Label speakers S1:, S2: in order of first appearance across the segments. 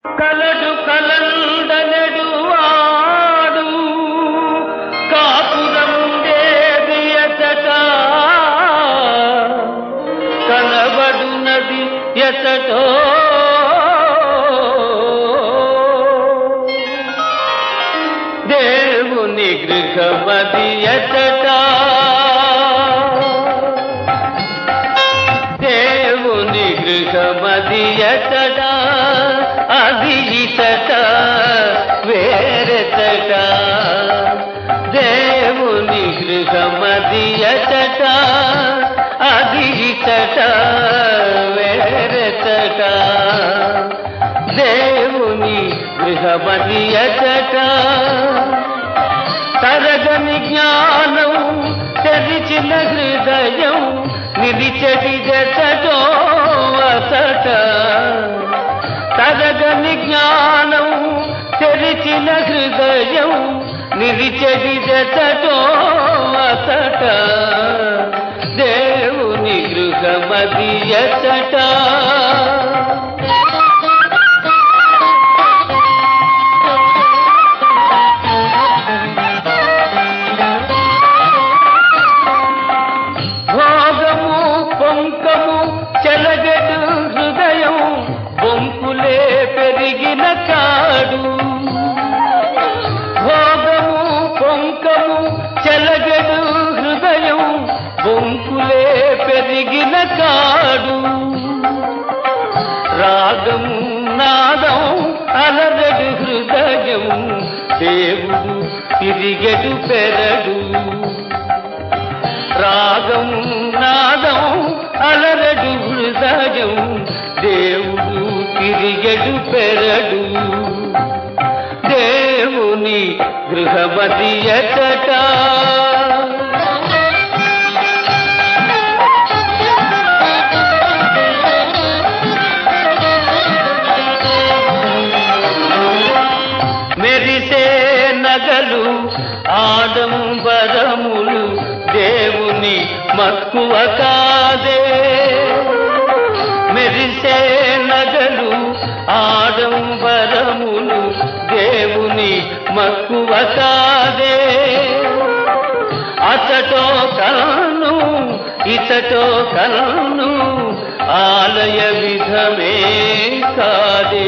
S1: కలడు కలండనెడు వాడు కాపురం దేవియతట కనబడునది ఎతటో దేవుని గృహమది ఎతట దేవుని గృహమది ఎతట అది ఇతట వేరెతట దేవుని గృహమది ఎతట అది ఇతట వేరెతట దేవుని గృహమది ఎతట తరగని జ్ఞానం తెరిచిన హృదయం నిలిచటి జతటో అసట తరగని జ్ఞానం తెరిచిన హృదయం నిలిచటి జతటో అసట దేవుని గృహమది ఎసట భోగము పొంకము చెలగడు హృదయం బొంకులే పెరిగిన కాడు భోగము పొంకము చెలగడు హృదయం బొంకులే పెరిగిన కాడు రాగము నాదం అలరడు హృదయం దేవుడు తిరిగడు పెరడు రాగం నాదం అలరడు హృదయం దేవుడు తిరిగడు పెరడు దేవుని గృహమతి ఎతట మెరిసే నగలు ఆడంబరములు దేవుని మక్కువ కాదే మెరిసే నగలు ఆడంబరములు దేవుని మక్కువ కాదే అతటో కలను ఇతటో కలను ఆలయ విధమే కాదే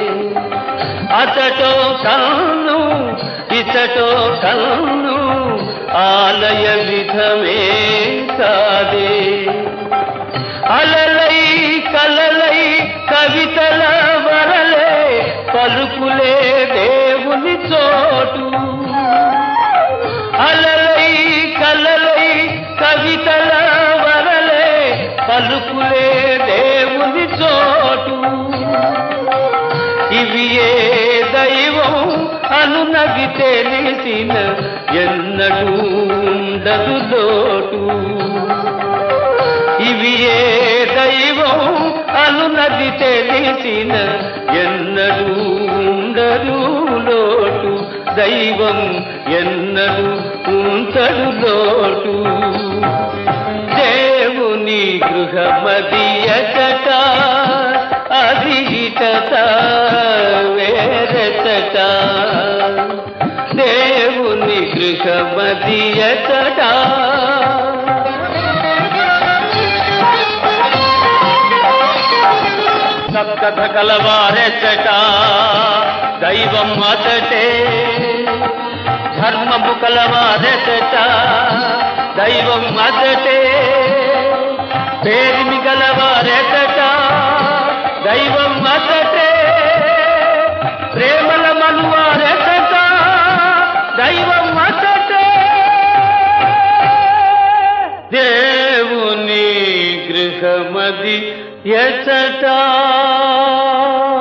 S1: అతటో కన్ను ఇతటో కన్ను ఆలయ విధమే కాదే అలలై కలలై కవితల వరలే పలుకులే దేవుని చోటు అలలై కలలై కవితల వరలే పలుకులే దేవుని చోటు ఇవి ఏ దైవం అనునది తెలిసిన ఎన్నడూ ఉండదు లోటు ఇవి ఏ దైవం అనునది తెలిసిన ఎన్నడూ ఉండదు లోటు దైవం ఎన్నడూ ఉంచడు లోటు దేవుని గృహమది ఎచట అది ఇటట వేరెచట దేవుని గృహమది ఎచట సప్తథ కలవారెచట దైవం అతటే ధర్మము కలవారెచట దైవం అతటే పేరిమి గలవారెచట దైవం అతటే ప్రేమల మనువారెచట దైవం అతటే దేవుని గృహమది ఎచట